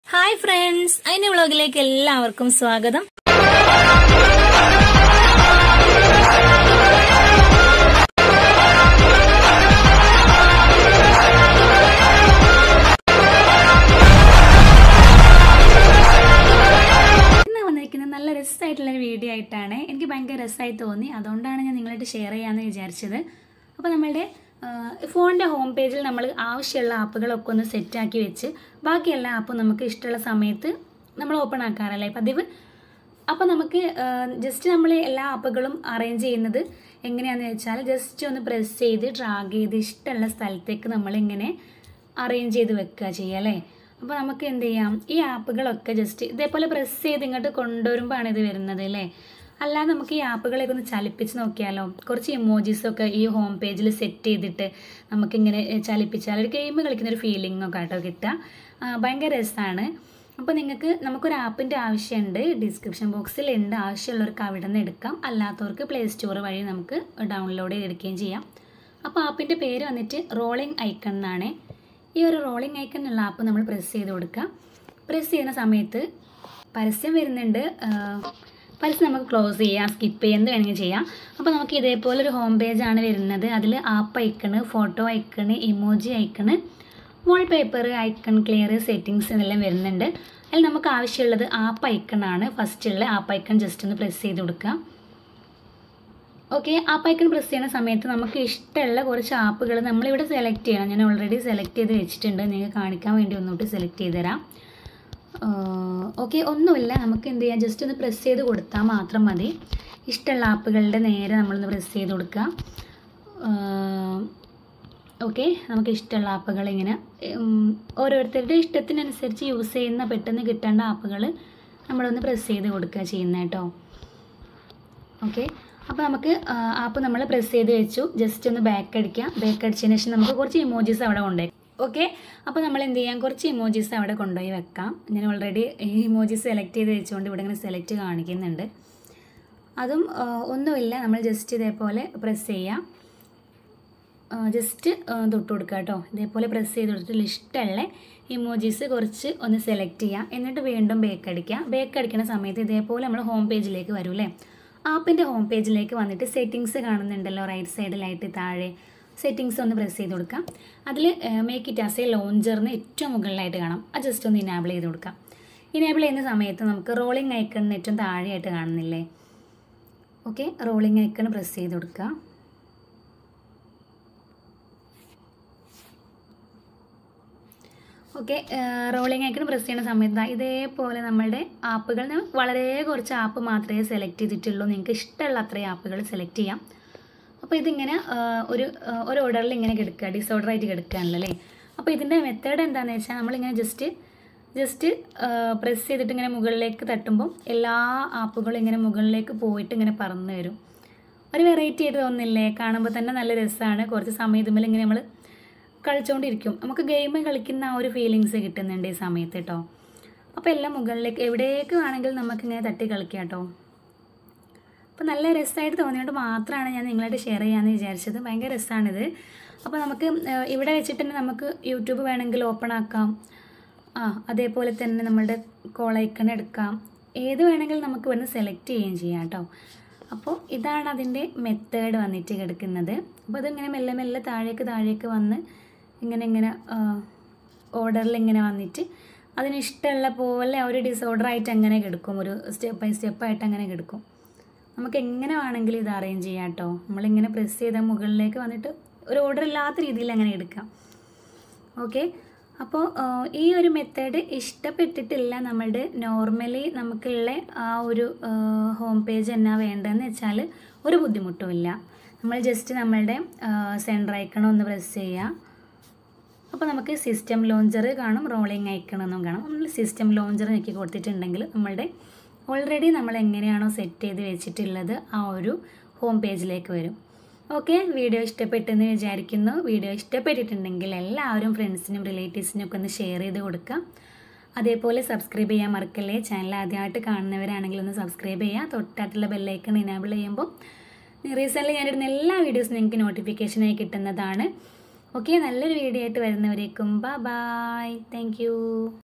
hi friends അതിന്റെ വ്ളോഗിലേക്ക് എല്ലാവർക്കും സ്വാഗതം ഇന്ന് വന്നിരിക്കുന്നത് നല്ല രസമായിട്ടുള്ള ഒരു വീഡിയോ ആയിട്ടാണ് എനിക്ക് ഭയങ്കര രസമായി തോന്നി അതുകൊണ്ടാണ് ഞാൻ നിങ്ങളായിട്ട് ഷെയർ ചെയ്യാമെന്ന് വിചാരിച്ചത് അപ്പോൾ നമ്മളുടെ ഫോണിൻ്റെ ഹോം പേജിൽ നമ്മൾ ആവശ്യമുള്ള ആപ്പുകളൊക്കെ ഒന്ന് സെറ്റാക്കി വെച്ച് ബാക്കി എല്ലാ ആപ്പും നമുക്ക് ഇഷ്ടമുള്ള സമയത്ത് നമ്മൾ ഓപ്പൺ ആക്കാറല്ലേ പതിവ് അപ്പോൾ നമുക്ക് ജസ്റ്റ് നമ്മൾ എല്ലാ ആപ്പുകളും അറേഞ്ച് ചെയ്യുന്നത് എങ്ങനെയാണെന്ന് വെച്ചാൽ ജസ്റ്റ് ഒന്ന് പ്രസ് ചെയ്ത് ഡ്രാഗ് ചെയ്ത് ഇഷ്ടമുള്ള സ്ഥലത്തേക്ക് നമ്മളിങ്ങനെ അറേഞ്ച് ചെയ്ത് വെക്കുക ചെയ്യുക അല്ലേ അപ്പോൾ നമുക്ക് എന്ത് ചെയ്യാം ഈ ആപ്പുകളൊക്കെ ജസ്റ്റ് ഇതേപോലെ പ്രസ് ചെയ്ത് ഇങ്ങോട്ട് കൊണ്ടുവരുമ്പോഴാണ് ഇത് വരുന്നത് അല്ലേ അല്ലാതെ നമുക്ക് ഈ ആപ്പുകളൊക്കെ ഒന്ന് ചലിപ്പിച്ച് നോക്കിയാലോ കുറച്ച് ഇമോജീസൊക്കെ ഈ ഹോം പേജിൽ സെറ്റ് ചെയ്തിട്ട് നമുക്കിങ്ങനെ ചലിപ്പിച്ചാൽ ഒരു ഗെയിം കളിക്കുന്ന ഒരു ഫീലിംഗ് ഒക്കെ കേട്ടോ കിട്ടുക ആ, ഭയങ്കര രസമാണ് അപ്പോൾ നിങ്ങൾക്ക് നമുക്കൊരു ആപ്പിൻ്റെ ആവശ്യമുണ്ട് ഡിസ്ക്രിപ്ഷൻ ബോക്സിൽ ഉണ്ട് ആവശ്യമുള്ളവർക്ക് അവിടെ നിന്ന് എടുക്കാം അല്ലാത്തവർക്ക് പ്ലേ സ്റ്റോർ വഴി നമുക്ക് ഡൗൺലോഡ് ചെയ്തെടുക്കുകയും ചെയ്യാം അപ്പോൾ ആപ്പിൻ്റെ പേര് വന്നിട്ട് റോളിംഗ് ഐക്കൺ എന്നാണ് ഈ ഒരു റോളിംഗ് ഐക്കൺ ഉള്ള ആപ്പ് നമ്മൾ പ്രസ് ചെയ്ത് കൊടുക്കുക പ്രസ് ചെയ്യുന്ന സമയത്ത് പരസ്യം വരുന്നുണ്ട് ആ, പരസ്യം നമുക്ക് ക്ലോസ് ചെയ്യാം സ്കിപ്പ് ചെയ്യാം എന്ത് വേണമെങ്കിൽ ചെയ്യാം അപ്പോൾ നമുക്ക് ഇതേപോലെ ഒരു ഹോം പേജാണ് വരുന്നത് അതിൽ app icon photo icon emoji icon wallpaper icon clear settings എന്നെല്ലാം വരുന്നുണ്ട് അതിൽ നമുക്ക് ആവശ്യമുള്ളത് ആപ്പ് ഐക്കണാണ് ഫസ്റ്റുള്ള ആപ്പ് ഐക്കൺ ജസ്റ്റ് ഒന്ന് പ്രസ് ചെയ്ത് കൊടുക്കുക ഓക്കെ ആപ്പ് ഐക്കൺ പ്രസ് ചെയ്യുന്ന സമയത്ത് നമുക്ക് ഇഷ്ടമുള്ള കുറച്ച് ആപ്പുകൾ നമ്മളിവിടെ സെലക്ട് ചെയ്യണം ഞാൻ ഓൾറെഡി സെലക്ട് ചെയ്ത് വെച്ചിട്ടുണ്ട് നിങ്ങൾക്ക് കാണിക്കാൻ വേണ്ടി ഒന്നുകൂടി സെലക്ട് ചെയ്ത് തരാം ഓക്കെ ഒന്നുമില്ല നമുക്ക് എന്ത് ചെയ്യാം ജസ്റ്റ് ഒന്ന് പ്രസ് ചെയ്ത് കൊടുത്താൽ മാത്രം മതി ഇഷ്ടമുള്ള ആപ്പുകളുടെ നേരെ നമ്മളൊന്ന് പ്രസ് ചെയ്ത് കൊടുക്കുക ഓക്കെ നമുക്ക് ഇഷ്ടമുള്ള ആപ്പുകൾ ഇങ്ങനെ ഉം, ഓരോരുത്തരുടെ ഇഷ്ടത്തിനനുസരിച്ച് യൂസ് ചെയ്യുന്ന പെട്ടെന്ന് കിട്ടേണ്ട ആപ്പുകൾ നമ്മളൊന്ന് പ്രസ് ചെയ്ത് കൊടുക്കുക ചെയ്യുന്നത് കേട്ടോ ഓക്കെ അപ്പോൾ നമുക്ക് ആപ്പ് നമ്മൾ പ്രസ് ചെയ്ത് വെച്ചു ജസ്റ്റ് ഒന്ന് ബാക്ക് അടിക്കാം ബാക്ക് അടിച്ചതിന് ശേഷം നമുക്ക് കുറച്ച് ഇമോജീസ് അവിടെ കൊണ്ടുപോയി ഓക്കെ അപ്പോൾ നമ്മൾ എന്ത് ചെയ്യാം കുറച്ച് ഇമോജീസ് അവിടെ കൊണ്ടുപോയി വെക്കാം ഞാൻ ഓൾറെഡി ഇമോജീസ് സെലക്ട് ചെയ്ത് വെച്ചുകൊണ്ട് ഇവിടെ ഇങ്ങനെ സെലക്ട് കാണിക്കുന്നുണ്ട് അതും ആ, ഒന്നുമില്ല നമ്മൾ ജസ്റ്റ് ഇതേപോലെ പ്രസ് ചെയ്യാം ജസ്റ്റ് തൊട്ട് കൊടുക്കുക കേട്ടോ ഇതേപോലെ പ്രസ് ചെയ്ത് കൊടുത്തിട്ട് ഇഷ്ടമുള്ള ഇമോജീസ് കുറച്ച് ഒന്ന് സെലക്ട് ചെയ്യുക എന്നിട്ട് വീണ്ടും ബേക്ക് അടിക്കുക ബേക്ക് അടിക്കുന്ന സമയത്ത് ഇതേപോലെ നമ്മൾ ഹോം പേജിലേക്ക് വരും അല്ലേ ആപ്പിൻ്റെ ഹോം പേജിലേക്ക് വന്നിട്ട് സെറ്റിങ്സ് കാണുന്നുണ്ടല്ലോ റൈറ്റ് സൈഡിലായിട്ട് താഴെ സെറ്റിങ്സ് ഒന്ന് പ്രസ് ചെയ്ത് കൊടുക്കാം അതിൽ മേക്ക് ഇറ്റ് ആസ് എ ലോഞ്ചറിന് ഏറ്റവും മുകളിലായിട്ട് കാണാം അത് ജസ്റ്റ് ഒന്ന് ഇനാബിൾ ചെയ്ത് കൊടുക്കാം ഇനാബിൾ ചെയ്യുന്ന സമയത്ത് നമുക്ക് റോളിംഗ് ഐക്കണിന് ഏറ്റവും താഴെയായിട്ട് കാണുന്നില്ലേ ഓക്കെ റോളിംഗ് ഐക്കൺ പ്രസ് ചെയ്ത് കൊടുക്കുക ഓക്കെ റോളിംഗ് ഐക്കൺ പ്രസ് ചെയ്യുന്ന സമയത്ത് ദാ ഇതേപോലെ നമ്മളുടെ ആപ്പുകൾ ഞാൻ വളരെ കുറച്ച് ആപ്പ് മാത്രമേ സെലക്ട് ചെയ്തിട്ടുള്ളൂ നിങ്ങൾക്ക് ഇഷ്ടമുള്ള അത്രയും ആപ്പുകൾ സെലക്ട് ചെയ്യാം അപ്പോൾ ഇതിങ്ങനെ ആ, ഒരു ആ, ഒരു ഓർഡറിൽ ഇങ്ങനെ കിടക്കുക ഡിസോർഡർ ആയിട്ട് കിടക്കുകയാണല്ലോ അല്ലേ അപ്പോൾ ഇതിൻ്റെ മെത്തേഡ് എന്താണെന്ന് വെച്ചാൽ നമ്മളിങ്ങനെ ജസ്റ്റ് ജസ്റ്റ് പ്രസ് ചെയ്തിട്ട് ഇങ്ങനെ മുകളിലേക്ക് തട്ടുമ്പോൾ എല്ലാ ആപ്പുകളും ഇങ്ങനെ മുകളിലേക്ക് പോയിട്ട് ഇങ്ങനെ പറന്ന് വരും ഒരു വെറൈറ്റി ആയിട്ട് തോന്നില്ലേ കാണുമ്പോൾ തന്നെ നല്ല രസമാണ് കുറച്ച് സമയം ഇതുമ്പോൾ ഇങ്ങനെ നമ്മൾ കളിച്ചുകൊണ്ടിരിക്കും നമുക്ക് ഗെയിം കളിക്കുന്ന ആ ഒരു ഫീലിങ്സ് കിട്ടുന്നുണ്ട് ഈ സമയത്ത് കേട്ടോ അപ്പോൾ എല്ലാം മുകളിലേക്ക് എവിടേക്ക് വേണമെങ്കിലും നമുക്കിങ്ങനെ തട്ടി കളിക്കാം കേട്ടോ അപ്പോൾ നല്ല രസമായിട്ട് തോന്നിയോണ്ട് മാത്രമാണ് ഞാൻ നിങ്ങളായിട്ട് ഷെയർ ചെയ്യാമെന്ന് വിചാരിച്ചത് ഭയങ്കര രസമാണിത് അപ്പോൾ നമുക്ക് ആ, ഇവിടെ വെച്ചിട്ട് തന്നെ നമുക്ക് യൂട്യൂബ് വേണമെങ്കിൽ ഓപ്പൺ ആക്കാം ആ അതേപോലെ തന്നെ നമ്മളുടെ കോൾ ഐക്കൺ എടുക്കാം ഏത് വേണമെങ്കിലും നമുക്ക് ഇവിടുന്ന് സെലക്ട് ചെയ്യുകയും ചെയ്യാം കേട്ടോ അപ്പോൾ ഇതാണ് അതിൻ്റെ മെത്തേഡ് വന്നിട്ട് കിടക്കുന്നത് അപ്പോൾ ഇതിങ്ങനെ മെല്ലെ മെല്ലെ താഴേക്ക് താഴേക്ക് വന്ന് ഇങ്ങനെ ഇങ്ങനെ ഓർഡറിൽ ഇങ്ങനെ വന്നിട്ട് അതിന് ഇഷ്ടമുള്ള പോലെ ഒരു ഡിസോർഡർ ആയിട്ട് അങ്ങനെ കിടക്കും ഒരു സ്റ്റെപ്പ് ബൈ സ്റ്റെപ്പ് ആയിട്ട് അങ്ങനെ കിടക്കും നമുക്ക് എങ്ങനെ വേണമെങ്കിലും ഇത് അറേഞ്ച് ചെയ്യാം കേട്ടോ നമ്മളിങ്ങനെ പ്രസ് ചെയ്താൽ മുകളിലേക്ക് വന്നിട്ട് ഒരു ഓർഡർ ഇല്ലാത്ത രീതിയിൽ അങ്ങനെ എടുക്കാം ഓക്കെ അപ്പോൾ ഈ ഒരു മെത്തേഡ് ഇഷ്ടപ്പെട്ടിട്ടില്ല നമ്മളുടെ നോർമലി നമുക്കുള്ള ആ ഒരു ഹോം പേജ് എന്നാ വേണ്ടതെന്ന് വെച്ചാൽ ഒരു ബുദ്ധിമുട്ടുമില്ല നമ്മൾ ജസ്റ്റ് നമ്മളുടെ സെൻറ്റർ ഐക്കൺ ഒന്ന് പ്രസ് ചെയ്യുക അപ്പോൾ നമുക്ക് സിസ്റ്റം ലോഞ്ചർ കാണും റോളിംഗ് ഐക്കൺ എന്നും കാണും നമ്മൾ സിസ്റ്റം ലോഞ്ചർ ഞെക്കി കൊടുത്തിട്ടുണ്ടെങ്കിൽ നമ്മളുടെ ഓൾറെഡി നമ്മൾ എങ്ങനെയാണോ സെറ്റ് ചെയ്ത് വെച്ചിട്ടുള്ളത് ആ ഒരു ഹോം പേജിലേക്ക് വരും ഓക്കെ വീഡിയോ ഇഷ്ടപ്പെട്ടെന്ന് വിചാരിക്കുന്നു വീഡിയോ ഇഷ്ടപ്പെട്ടിട്ടുണ്ടെങ്കിൽ എല്ലാവരും ഫ്രണ്ട്സിനും റിലേറ്റീവ്സിനും ഒക്കെ ഒന്ന് ഷെയർ ചെയ്ത് കൊടുക്കുക അതേപോലെ സബ്സ്ക്രൈബ് ചെയ്യാൻ മറക്കല്ലേ ചാനൽ ആദ്യമായിട്ട് കാണുന്നവരാണെങ്കിൽ ഒന്ന് സബ്സ്ക്രൈബ് ചെയ്യുക തൊട്ടടുത്തുള്ള ബെല്ലൈക്കൺ ഇനാബിൾ ചെയ്യുമ്പോൾ റീസെൻ്റ്ലി ഞാനിടുന്ന എല്ലാ വീഡിയോസും നിങ്ങൾക്ക് നോട്ടിഫിക്കേഷനായി കിട്ടുന്നതാണ് ഓക്കെ നല്ലൊരു വീഡിയോ ആയിട്ട് വരുന്നവരേക്കും ബൈ ബൈ താങ്ക്